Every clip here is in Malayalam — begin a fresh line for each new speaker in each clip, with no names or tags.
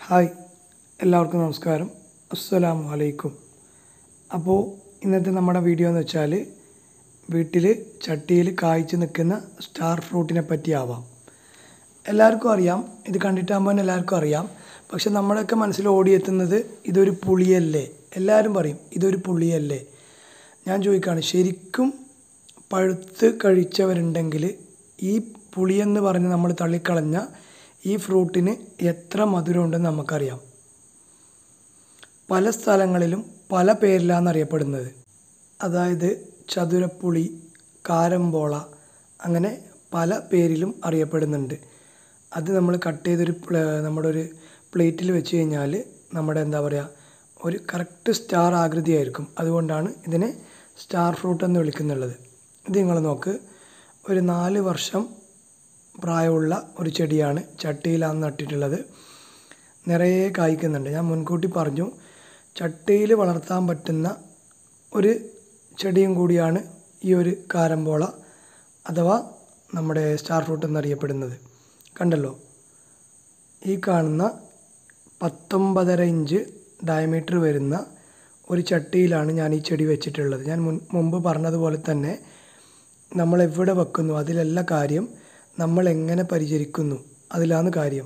ഹായ് എല്ലാവർക്കും നമസ്കാരം അസ്സലാമു അലൈക്കും അപ്പോൾ ഇന്നത്തെ നമ്മുടെ വീഡിയോ എന്ന് വെച്ചാൽ വീട്ടിൽ ചട്ടിയിൽ കായ്ച്ച് നിൽക്കുന്ന സ്റ്റാർ ഫ്രൂട്ടിനെ പറ്റിയാവാം എല്ലാവർക്കും അറിയാം ഇത് കണ്ടിട്ടാകുമ്പോൾ തന്നെ എല്ലാവർക്കും അറിയാം പക്ഷെ നമ്മുടെയൊക്കെ മനസ്സിൽ ഓടിയെത്തുന്നത് ഇതൊരു പുളിയല്ലേ എല്ലാവരും പറയും ഇതൊരു പുളിയല്ലേ ഞാൻ ചോദിക്കുകയാണ് ശരിക്കും പഴുത്ത് കഴിച്ചവരുണ്ടെങ്കിൽ ഈ പുളിയെന്ന് പറഞ്ഞ് നമ്മൾ തള്ളിക്കളഞ്ഞ ഈ ഫ്രൂട്ടിന് എത്ര മധുരമുണ്ടെന്ന് നമുക്കറിയാം പല സ്ഥലങ്ങളിലും പല പേരിലാണ് അറിയപ്പെടുന്നത് അതായത് ചതുരപ്പുളി കാരമ്പോള അങ്ങനെ പല പേരിലും അറിയപ്പെടുന്നുണ്ട് അത് നമ്മൾ കട്ട് ചെയ്തൊരു പ്ല- നമ്മുടെ ഒരു പ്ലേറ്റിൽ വെച്ച് കഴിഞ്ഞാൽ നമ്മുടെ എന്താ പറയുക ഒരു കറക്റ്റ് സ്റ്റാർ ആകൃതിയായിരിക്കും അതുകൊണ്ടാണ് ഇതിനെ സ്റ്റാർ ഫ്രൂട്ട് എന്ന് വിളിക്കുന്നുള്ളത് ഇത് നിങ്ങൾ നോക്ക് ഒരു നാല് വർഷം പ്രായമുള്ള ഒരു ചെടിയാണ് ചട്ടിയിലാണ് നട്ടിട്ടുള്ളത് നിറയെ കായ്ക്കുന്നുണ്ട് ഞാൻ മുൻകൂട്ടി പറഞ്ഞു ചട്ടിയിൽ വളർത്താൻ പറ്റുന്ന ഒരു ചെടിയും കൂടിയാണ് ഈ ഒരു കാരമ്പോള അഥവാ നമ്മുടെ സ്റ്റാർ ഫ്രൂട്ട് എന്നറിയപ്പെടുന്നത് കണ്ടല്ലോ ഈ കാണുന്ന പത്തൊമ്പതര ഇഞ്ച് ഡയമീറ്റർ വരുന്ന ഒരു ചട്ടിയിലാണ് ഞാൻ ഈ ചെടി വെച്ചിട്ടുള്ളത് ഞാൻ മുൻ മുമ്പ് പറഞ്ഞതുപോലെ തന്നെ നമ്മൾ എവിടെ വെക്കുന്നു അതിലല്ല കാര്യം നമ്മൾ എങ്ങനെ പരിചരിക്കുന്നു അതിലാണ് കാര്യം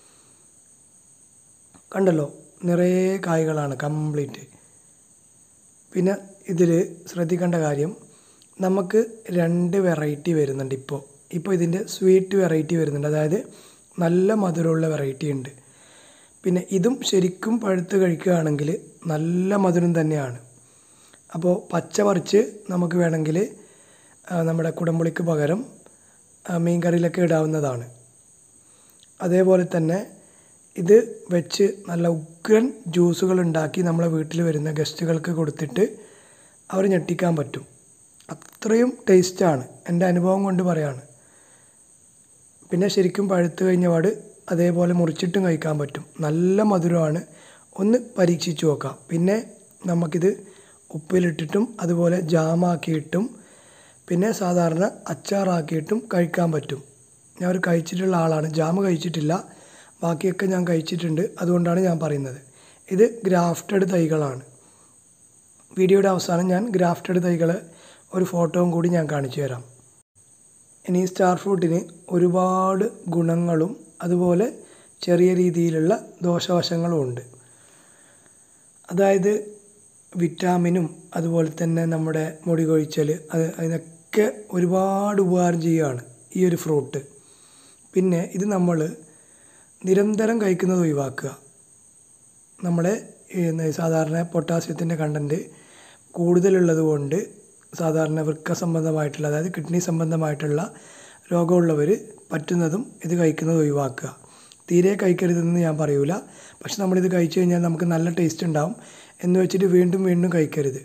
കണ്ടല്ലോ നിറയെ കായ്കളാണ് കംപ്ലീറ്റ് പിന്നെ ഇതിൽ ശ്രദ്ധിക്കേണ്ട കാര്യം നമുക്ക് രണ്ട് വെറൈറ്റി വരുന്നുണ്ട് ഇപ്പോൾ ഇപ്പോൾ ഇതിൻ്റെ സ്വീറ്റ് വെറൈറ്റി വരുന്നുണ്ട് അതായത് നല്ല മധുരമുള്ള വെറൈറ്റി ഉണ്ട് പിന്നെ ഇതും ശരിക്കും പഴുത്ത് കഴിക്കുകയാണെങ്കിൽ നല്ല മധുരം തന്നെയാണ് അപ്പോൾ പച്ച പറിച്ച് നമുക്ക് വേണമെങ്കിൽ ആ, നമ്മുടെ കുടംപുളിക്ക് പകരം ആ, മീൻ കറിയിലൊക്കെ ഇടാവുന്നതാണ് അതേപോലെ തന്നെ ഇത് വെച്ച് നല്ല ഉഗ്രൻ ജ്യൂസുകൾ ഉണ്ടാക്കി നമ്മളെ വീട്ടിൽ വരുന്ന ഗസ്റ്റുകൾക്ക് കൊടുത്തിട്ട് അവർ ഞെട്ടിക്കാൻ പറ്റും അത്രയും ടേസ്റ്റാണ് എൻ്റെ അനുഭവം കൊണ്ട് പറയാണ് പിന്നെ ശരിക്കും പഴുത്ത് കഴിഞ്ഞ പാട് അതേപോലെ മുറിച്ചിട്ടും കഴിക്കാൻ പറ്റും നല്ല മധുരമാണ് ഒന്ന് പരീക്ഷിച്ച് നോക്കാം പിന്നെ നമുക്കിത് ഉപ്പിലിട്ടിട്ടും അതുപോലെ ജാമാക്കിയിട്ടും പിന്നെ സാധാരണ അച്ചാറാക്കിയിട്ടും കഴിക്കാൻ പറ്റും ഞാൻ ഒരു കഴിച്ചിട്ടുള്ള ആളാണ് ജാം കഴിച്ചിട്ടില്ല ബാക്കിയൊക്കെ ഞാൻ കഴിച്ചിട്ടുണ്ട് അതുകൊണ്ടാണ് ഞാൻ പറയുന്നത് ഇത് ഗ്രാഫ്റ്റഡ് തൈകളാണ് വീഡിയോയുടെ അവസാനം ഞാൻ ഗ്രാഫ്റ്റഡ് തൈകൾ ഒരു ഫോട്ടോയും കൂടി ഞാൻ കാണിച്ചു തരാം ഇനി ഈ സ്റ്റാർ ഫ്രൂട്ടിന് ഒരുപാട് ഗുണങ്ങളും അതുപോലെ ചെറിയ രീതിയിലുള്ള ദോഷവശങ്ങളും ഉണ്ട് അതായത് വിറ്റാമിനും അതുപോലെ തന്നെ നമ്മുടെ മുടി കൊഴിച്ചൽ അത് അതിനൊക്കെ ഒരുപാട് ഉപകാരം ചെയ്യുകയാണ് ഈ ഒരു ഫ്രൂട്ട് പിന്നെ ഇത് നമ്മൾ നിരന്തരം കഴിക്കുന്നത് ഒഴിവാക്കുക നമ്മളെ ഈ ന- സാധാരണ പൊട്ടാസ്യത്തിൻ്റെ കണ്ടൻറ്റ് കൂടുതലുള്ളത് കൊണ്ട് സാധാരണ വൃക്ക സംബന്ധമായിട്ടുള്ള അതായത് കിഡ്നി സംബന്ധമായിട്ടുള്ള രോഗമുള്ളവർ പറ്റുന്നതും ഇത് കഴിക്കുന്നത് ഒഴിവാക്കുക തീരെ കഴിക്കരുതെന്ന് ഞാൻ പറയൂല പക്ഷെ നമ്മളിത് കഴിച്ചു കഴിഞ്ഞാൽ നമുക്ക് നല്ല ടേസ്റ്റ് ഉണ്ടാവും എന്ന് വെച്ചിട്ട് വീണ്ടും വീണ്ടും കഴിക്കരുത്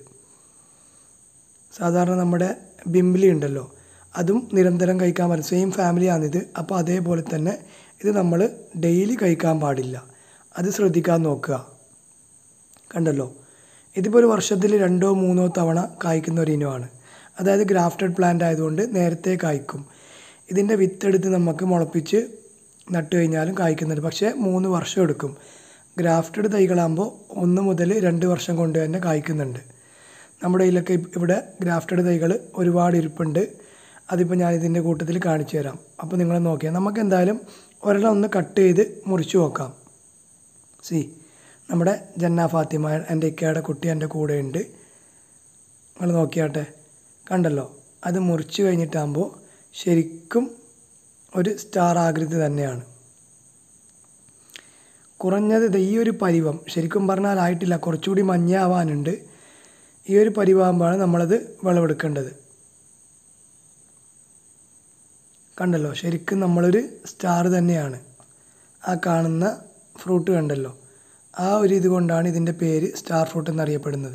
സാധാരണ നമ്മുടെ ബിംബിലി ഉണ്ടല്ലോ അതും നിരന്തരം കഴിക്കാൻ പറ്റും സെയിം ഫാമിലിയാണിത് അപ്പോൾ അതേപോലെ തന്നെ ഇത് നമ്മൾ ഡെയിലി കഴിക്കാൻ പാടില്ല അത് ശ്രദ്ധിക്കാൻ നോക്കുക കണ്ടല്ലോ ഇതിപ്പോൾ ഒരു വർഷത്തിൽ രണ്ടോ മൂന്നോ തവണ കായ്ക്കുന്ന ഒരു ഇനമാണ് അതായത് ഗ്രാഫ്റ്റഡ് പ്ലാന്റ് ആയതുകൊണ്ട് നേരത്തെ കായ്ക്കും ഇതിൻ്റെ വിത്തെടുത്ത് നമുക്ക് മുളപ്പിച്ച് നട്ട് കഴിഞ്ഞാലും കായ്ക്കുന്നുണ്ട് പക്ഷേ മൂന്ന് വർഷം എടുക്കും ഗ്രാഫ്റ്റഡ് തൈകളാകുമ്പോൾ ഒന്ന് മുതൽ രണ്ട് വർഷം കൊണ്ട് തന്നെ കായ്ക്കുന്നുണ്ട് നമ്മുടെ കയ്യിലൊക്കെ ഇപ് ഇവിടെ ഗ്രാഫ്റ്റഡ് തൈകൾ ഒരുപാട് ഇരിപ്പുണ്ട് അതിപ്പോൾ ഞാൻ ഇതിൻ്റെ കൂട്ടത്തിൽ കാണിച്ചു തരാം അപ്പോൾ നിങ്ങൾ നോക്കിയാൽ നമുക്ക് എന്തായാലും ഒരെണ്ണം ഒന്ന് കട്ട് ചെയ്ത് മുറിച്ച് നോക്കാം സി നമ്മുടെ ജന്ന ഫാത്തിമ എൻ്റെ ഇക്കയുടെ കുട്ടി എൻ്റെ കൂടെ ഉണ്ട് നിങ്ങൾ നോക്കിയാട്ടെ കണ്ടല്ലോ അത് മുറിച്ച് കഴിഞ്ഞിട്ടാകുമ്പോൾ ശരിക്കും ഒരു സ്റ്റാർ ആകൃതി തന്നെയാണ് കുറഞ്ഞത് ദേ ഈ ഒരു പരിവം ശരിക്കും പറഞ്ഞാൽ ആയിട്ടില്ല കുറച്ചുകൂടി മഞ്ഞയാവാനുണ്ട് ഈ ഒരു പരിവാകുമ്പോഴാണ് നമ്മളത് വിളവെടുക്കേണ്ടത് കണ്ടല്ലോ ശരിക്കും നമ്മളൊരു സ്റ്റാർ തന്നെയാണ് ആ കാണുന്ന ഫ്രൂട്ട് കണ്ടല്ലോ ആ ഒരു ഇത് കൊണ്ടാണ് ഇതിൻ്റെ പേര് സ്റ്റാർ ഫ്രൂട്ട് എന്നറിയപ്പെടുന്നത്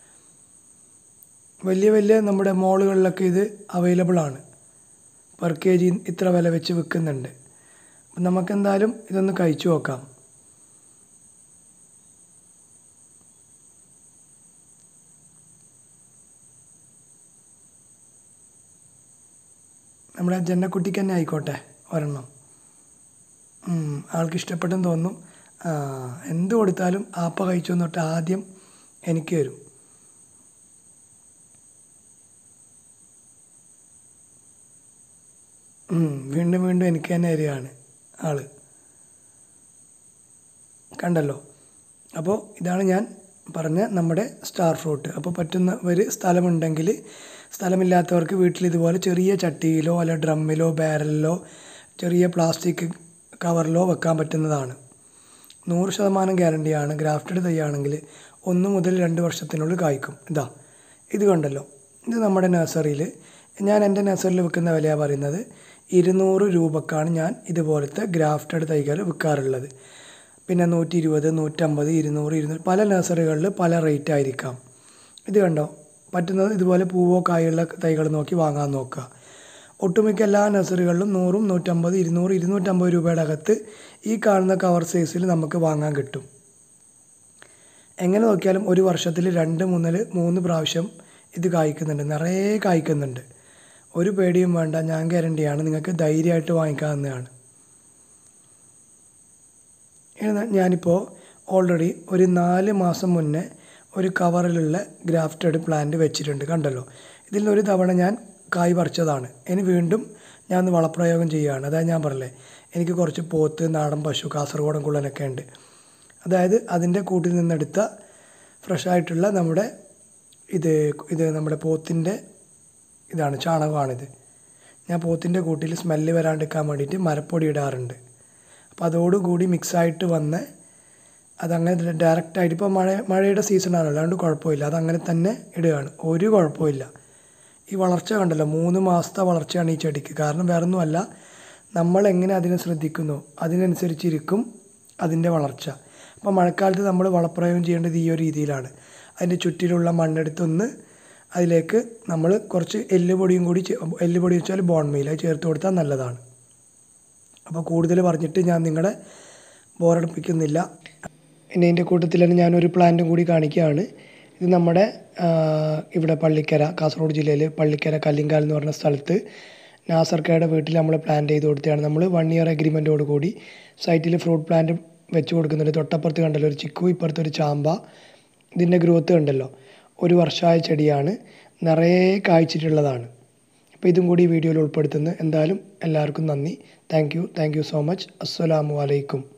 വലിയ വലിയ നമ്മുടെ മോളുകളിലൊക്കെ ഇത് അവൈലബിൾ ആണ് പെർ കെ ജി ഇത്ര വില വെച്ച് വിൽക്കുന്നുണ്ട് അപ്പം നമുക്കെന്തായാലും ഇതൊന്ന് കഴിച്ചു നോക്കാം നമ്മുടെ ജന്നക്കുട്ടിക്ക് തന്നെ ആയിക്കോട്ടെ ഒരെണ്ണം ഉം, ആൾക്ക് ഇഷ്ടപ്പെട്ടെന്ന് തോന്നുന്നു ആ എന്ത് കൊടുത്താലും ആപ്പ കഴിച്ചു എന്നിട്ട് ആദ്യം എനിക്ക് വരും ഉം, വീണ്ടും വീണ്ടും എനിക്ക് തന്നെ വരികയാണ് ആള് കണ്ടല്ലോ അപ്പോൾ ഇതാണ് ഞാൻ പറഞ്ഞ നമ്മുടെ സ്റ്റാർ ഫ്രൂട്ട് അപ്പോൾ പറ്റുന്നവർ സ്ഥലമുണ്ടെങ്കിൽ സ്ഥലമില്ലാത്തവർക്ക് വീട്ടിൽ ഇതുപോലെ ചെറിയ ചട്ടിയിലോ അല്ല ഡ്രമ്മിലോ ബാരലിലോ ചെറിയ പ്ലാസ്റ്റിക് കവറിലോ വെക്കാൻ പറ്റുന്നതാണ് നൂറ് ശതമാനം ഗ്യാരണ്ടിയാണ് ഗ്രാഫ്റ്റഡ് തൈയാണെങ്കിൽ ഒന്ന് മുതൽ രണ്ട് വർഷത്തിനുള്ളിൽ കായ്ക്കും ഇതാ ഇത് കണ്ടല്ലോ ഇത് നമ്മുടെ നഴ്സറിയിൽ ഞാൻ എൻ്റെ നഴ്സറിയിൽ വിൽക്കുന്ന വിലയാണ് പറയുന്നത് ഇരുന്നൂറ് രൂപക്കാണ് ഞാൻ ഇതുപോലത്തെ ഗ്രാഫ്റ്റഡ് തൈകൾ വിൽക്കാറുള്ളത് പിന്നെ നൂറ്റി ഇരുപത് നൂറ്റമ്പത് ഇരുന്നൂറ് ഇരുന്നൂറ് പല നഴ്സറികളിൽ പല റേറ്റ് ആയിരിക്കാം ഇത് കണ്ടോ പറ്റുന്നത് ഇതുപോലെ പൂവോ കായുള്ള തൈകൾ നോക്കി വാങ്ങാൻ നോക്കുക ഒട്ടുമിക്ക എല്ലാ നഴ്സറികളിലും നൂറും നൂറ്റമ്പത് ഇരുന്നൂറ് ഇരുന്നൂറ്റമ്പത് രൂപയുടെ അകത്ത് ഈ കാണുന്ന കവർ സൈസിൽ നമുക്ക് വാങ്ങാൻ കിട്ടും എങ്ങനെ നോക്കിയാലും ഒരു വർഷത്തിൽ രണ്ട് മുതൽ മൂന്ന് പ്രാവശ്യം ഇത് കായ്ക്കുന്നുണ്ട് നിറയെ കായ്ക്കുന്നുണ്ട് ഒരു പേടിയും വേണ്ട ഞാൻ ഗ്യാരണ്ടിയാണ് നിങ്ങൾക്ക് ധൈര്യമായിട്ട് വാങ്ങിക്കാവുന്നതാണ് ഇനി ഞാനിപ്പോൾ ഓൾറെഡി ഒരു നാല് മാസം മുന്നേ ഒരു കവറിലുള്ള ഗ്രാഫ്റ്റഡ് പ്ലാന്റ് വെച്ചിട്ടുണ്ട് കണ്ടല്ലോ ഇതിൽ നിന്ന് ഒരു തവണ ഞാൻ കായ് പറിച്ചതാണ് ഇനി വീണ്ടും ഞാൻ ഒന്ന് വളപ്രയോഗം ചെയ്യുകയാണ് അതായത് ഞാൻ പറഞ്ഞില്ലേ എനിക്ക് കുറച്ച് പോത്ത് നാടൻ പശു കാസർഗോഡൻ കുള്ളനൊക്കെ ഉണ്ട് അതായത് അതിൻ്റെ കൂട്ടിൽ നിന്നെടുത്ത ഫ്രഷായിട്ടുള്ള നമ്മുടെ ഇത് ഇത് നമ്മുടെ പോത്തിൻ്റെ ഇതാണ് ചാണകമാണിത് ഞാൻ പോത്തിൻ്റെ കൂട്ടിൽ സ്മെല്ല് വരാണ്ടിരിക്കാൻ വേണ്ടിയിട്ട് മരപ്പൊടി ഇടാറുണ്ട് അപ്പോൾ അതോടുകൂടി മിക്സായിട്ട് വന്ന് അതങ്ങനെ ഡയറക്റ്റായിട്ട് ഇപ്പോൾ മഴ മഴയുടെ സീസണാണ് അല്ലാണ്ട് കുഴപ്പമില്ല അതങ്ങനെ തന്നെ ഇടുകയാണ് ഒരു കുഴപ്പമില്ല ഈ വളർച്ച കണ്ടല്ലോ മൂന്ന് മാസത്തെ വളർച്ചയാണ് ഈ ചെടിക്ക് കാരണം വേറൊന്നുമല്ല നമ്മൾ എങ്ങനെ അതിനെ ശ്രദ്ധിക്കുന്നു അതിനനുസരിച്ചിരിക്കും അതിൻ്റെ വളർച്ച അപ്പോൾ മഴക്കാലത്ത് നമ്മൾ വളപ്രയോഗം ചെയ്യേണ്ടത് ഈ ഒരു രീതിയിലാണ് അതിൻ്റെ ചുറ്റിലുള്ള മണ്ണെടുത്തൊന്ന് അതിലേക്ക് നമ്മൾ കുറച്ച് എല്ലുപൊടിയും കൂടി ചേ- എല്ലുപൊടി വെച്ചാൽ ബോൺമെയിൽ അത് ചേർത്ത് കൊടുത്താൽ നല്ലതാണ് അപ്പോൾ കൂടുതൽ പറഞ്ഞിട്ട് ഞാൻ നിങ്ങളെ ബോറടിപ്പിക്കുന്നില്ല ഇനി ഇതിൻ്റെ കൂട്ടത്തിൽ തന്നെ ഞാനൊരു പ്ലാന്റും കൂടി കാണിക്കുകയാണ് ഇത് നമ്മുടെ ആ, ഇവിടെ പള്ളിക്കര കാസർഗോഡ് ജില്ലയിൽ പള്ളിക്കര കല്ലിങ്കാൽ എന്ന് പറഞ്ഞ സ്ഥലത്ത് നാസർക്കയുടെ വീട്ടിൽ നമ്മൾ പ്ലാന്റ് ചെയ്ത് കൊടുത്തതാണ് നമ്മൾ വൺ ഇയർ അഗ്രിമെൻറ്റോട് കൂടി സൈറ്റിൽ ഫ്രൂട്ട് പ്ലാന്റ് വെച്ച് കൊടുക്കുന്നുണ്ട് തൊട്ടപ്പുറത്ത് കണ്ടല്ലോ ഒരു ചിക്കു ഇപ്പുറത്ത് ഒരു ചാമ്പ ഇതിൻ്റെ ഗ്രോത്ത് കണ്ടല്ലോ ഒരു വർഷമായ ചെടിയാണ് നിറയെ കായ്ച്ചിട്ടുള്ളതാണ് അപ്പോൾ ഇതും കൂടി ഈ വീഡിയോയിൽ ഉൾപ്പെടുത്തുന്നു എന്തായാലും എല്ലാവർക്കും നന്ദി thank you thank you so much അസ്സലാമു അലൈക്കും